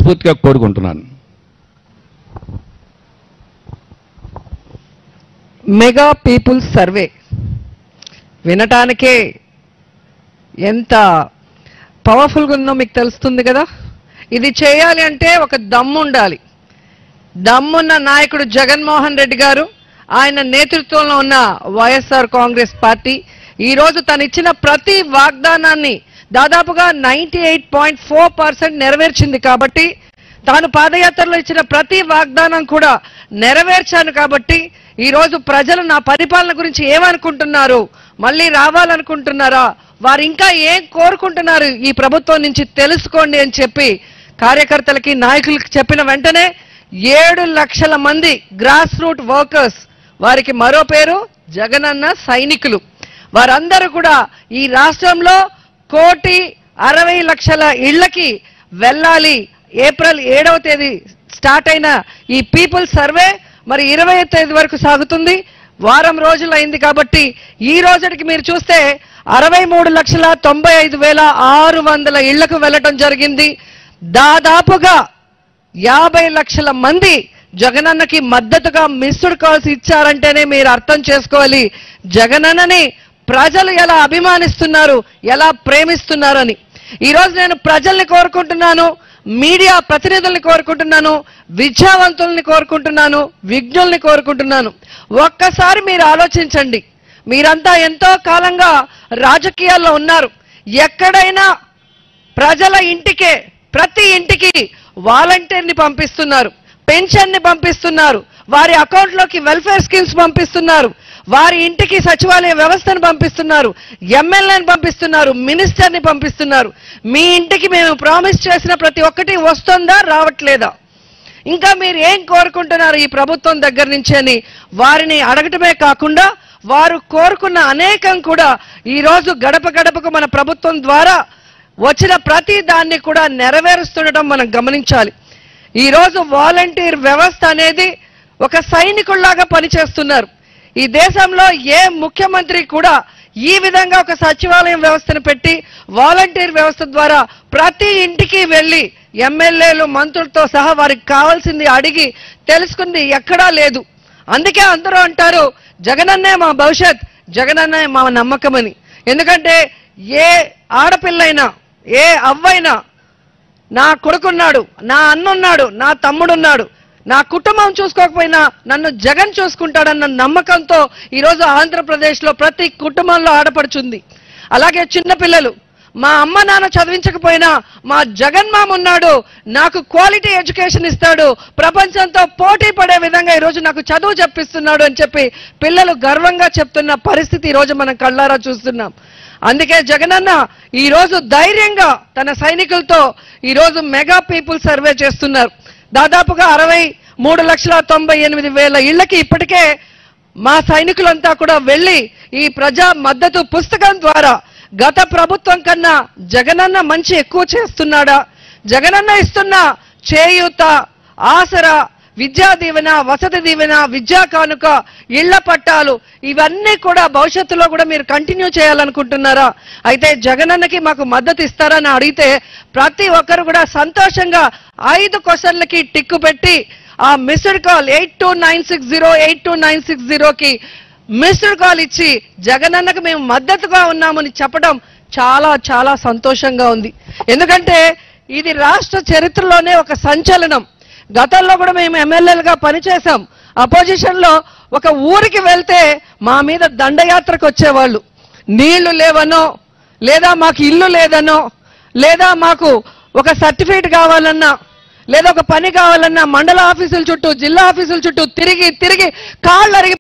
మనస్ఫూర్తిగా కోరుకుంటున్నాను mega people survey వినటానికే ఎంత పవర్ఫుల్గా ఉందో మీకు తెలుస్తుంది కదా ఇది చేయాలి అంటే ఒక దమ్ము ఉండాలి దమ్మున్న నాయకుడు జగన్మోహన్ రెడ్డి గారు ఆయన నేతృత్వంలో ఉన్న వైఎస్ఆర్ కాంగ్రెస్ పార్టీ ఈ రోజు తను ఇచ్చిన ప్రతి వాగ్దానాన్ని దాదాపుగా ninety eight point four percent నెరవేర్చింది కాబట్టి తాను పాదయాత్రలో ఇచ్చిన ప్రతి వాగ్దానం కూడా నెరవేర్చాను కాబట్టి ఈ రోజు ప్రజలు నా పరిపాలన గురించి ఏమనుకుంటున్నారు మళ్ళీ రావాలనుకుంటున్నారా వారు ఇంకా ఏం కోరుకుంటున్నారు ఈ ప్రభుత్వం నుంచి తెలుసుకోండి అని చెప్పి కార్యకర్తలకి నాయకులకి చెప్పిన వెంటనే ఏడు లక్షల మంది గ్రాస్ రూట్ వర్కర్స్ వారికి మరో పేరు జగనన్న సైనికులు వారందరూ కూడా ఈ రాష్ట్రంలో కోటి అరవై లక్షల ఇళ్లకి వెళ్ళాలి ఏప్రిల్ ఏడవ తేదీ స్టార్ట్ అయిన ఈ పీపుల్ సర్వే మరి ఇరవై తేదీ వరకు సాగుతుంది వారం రోజులు అయింది కాబట్టి ఈ రోజుకి మీరు చూస్తే అరవై మూడు లక్షల తొంభై ఐదు వేల ఆరు వందల ఇళ్లకు వెళ్ళటం జరిగింది దాదాపుగా యాభై లక్షల మంది జగనన్నకి మద్దతుగా మిస్డ్ కాల్స్ ఇచ్చారంటేనే మీరు అర్థం చేసుకోవాలి జగనన్నని ప్రజలు ఎలా అభిమానిస్తున్నారు ఎలా ప్రేమిస్తున్నారని ఈరోజు నేను ప్రజల్ని కోరుకుంటున్నాను మీడియా ప్రతినిధుల్ని కోరుకుంటున్నాను విద్యావంతుల్ని కోరుకుంటున్నాను విజ్ఞుల్ని కోరుకుంటున్నాను ఒక్కసారి మీరు ఆలోచించండి మీరంతా ఎంతో కాలంగా రాజకీయాల్లో ఉన్నారు ఎక్కడైనా ప్రజల ఇంటికే ప్రతి ఇంటికి వాలంటీర్ని పంపిస్తున్నారు పెన్షన్ ని పంపిస్తున్నారు వారి అకౌంట్లోకి వెల్ఫేర్ స్కీమ్స్ పంపిస్తున్నారు వారి ఇంటికి సచివాలయ వ్యవస్థను పంపిస్తున్నారు ఎమ్మెల్యేని పంపిస్తున్నారు మినిస్టర్ని పంపిస్తున్నారు మీ ఇంటికి మేము ప్రామిస్ చేసిన ప్రతి ఒక్కటి వస్తుందా రావట్లేదా ఇంకా మీరు ఏం కోరుకుంటున్నారు ఈ ప్రభుత్వం దగ్గర నుంచి అని వారిని అడగటమే కాకుండా వారు కోరుకున్న అనేకం కూడా ఈ రోజు గడప గడపకు మన ప్రభుత్వం ద్వారా వచ్చిన ప్రతి దాన్ని కూడా నెరవేరుస్తుండటం మనం గమనించాలి ఈ రోజు వాలంటీర్ వ్యవస్థ అనేది ఒక సైనికుల్లాగా పనిచేస్తున్నారు ఈ దేశంలో ఏ ముఖ్యమంత్రి కూడా ఈ విధంగా ఒక సచివాలయం వ్యవస్థను పెట్టి వాలంటీర్ వ్యవస్థ ద్వారా ప్రతి ఇంటికి వెళ్ళి ఎమ్మెల్యేలు మంత్రులతో సహా వారికి కావాల్సింది అడిగి తెలుసుకుంది ఎక్కడా లేదు అందుకే అందరూ అంటారు జగనన్నే మా భవిష్యత్ జగనన్నే మా నమ్మకమని ఎందుకంటే ఏ ఆడపిల్లైనా ఏ అవ్వైనా నా కొడుకున్నాడు నా అన్నున్నాడు నా తమ్ముడున్నాడు నా కుటుంబం చూసుకోకపోయినా నన్ను జగన్ చూసుకుంటాడన్న నమ్మకంతో ఈరోజు ఆంధ్రప్రదేశ్లో ప్రతి కుటుంబంలో ఆడపడుచుంది అలాగే చిన్నపిల్లలు మా అమ్మ నాన్న చదివించకపోయినా మా జగన్మామ ఉన్నాడు నాకు క్వాలిటీ ఎడ్యుకేషన్ ఇస్తాడు ప్రపంచంతో పోటీ పడే విధంగా ఈరోజు నాకు చదువు చెప్పిస్తున్నాడు అని చెప్పి పిల్లలు గర్వంగా చెప్తున్న పరిస్థితి ఈరోజు మనం కళ్ళారా చూస్తున్నాం అందుకే జగనన్న ఈ రోజు ధైర్యంగా తన సైనికులతో ఈ రోజు మెగా పీపుల్ సర్వే చేస్తున్నారు దాదాపుగా అరవై మూడు లక్షల తొంభై ఎనిమిది వేల ఇళ్లకి ఇప్పటికే మా సైనికులంతా కూడా వెళ్ళి ఈ ప్రజా మద్దతు పుస్తకం ద్వారా గత ప్రభుత్వం కన్నా జగనన్న మంచి ఎక్కువ చేస్తున్నాడా జగనన్న ఇస్తున్న చేయూత ఆసరా విద్యా దీవెన వసతి దీవెన విద్యా కానుక ఇళ్ల పట్టాలు ఇవన్నీ కూడా భవిష్యత్తులో కూడా మీరు కంటిన్యూ చేయాలనుకుంటున్నారా అయితే జగనన్నకి మాకు మద్దతు ఇస్తారని అడిగితే ప్రతి ఒక్కరు కూడా సంతోషంగా ఐదు క్వశ్చన్లకి టిక్కు పెట్టి ఆ missed call eight two nine six zero eight two nine six జీరోకి మిస్డ్ కాల్ ఇచ్చి జగనన్నకు మేము మద్దతుగా ఉన్నామని చెప్పడం చాలా చాలా సంతోషంగా ఉంది ఎందుకంటే ఇది రాష్ట్ర చరిత్రలోనే ఒక సంచలనం గతంలో కూడా మేము ఎమ్మెల్యేలుగా పనిచేశాం అపోజిషన్ లో ఒక ఊరికి వెళ్తే మా మీద దండయాత్రకు వచ్చేవాళ్ళు నీళ్లు లేవనో లేదా మాకు ఇల్లు లేదనో లేదా మాకు ఒక సర్టిఫికేట్ కావాలన్నా లేదా ఒక పని కావాలన్నా మండల ఆఫీసుల చుట్టూ జిల్లా ఆఫీసుల చుట్టూ తిరిగి తిరిగి కాళ్ళు అరిగి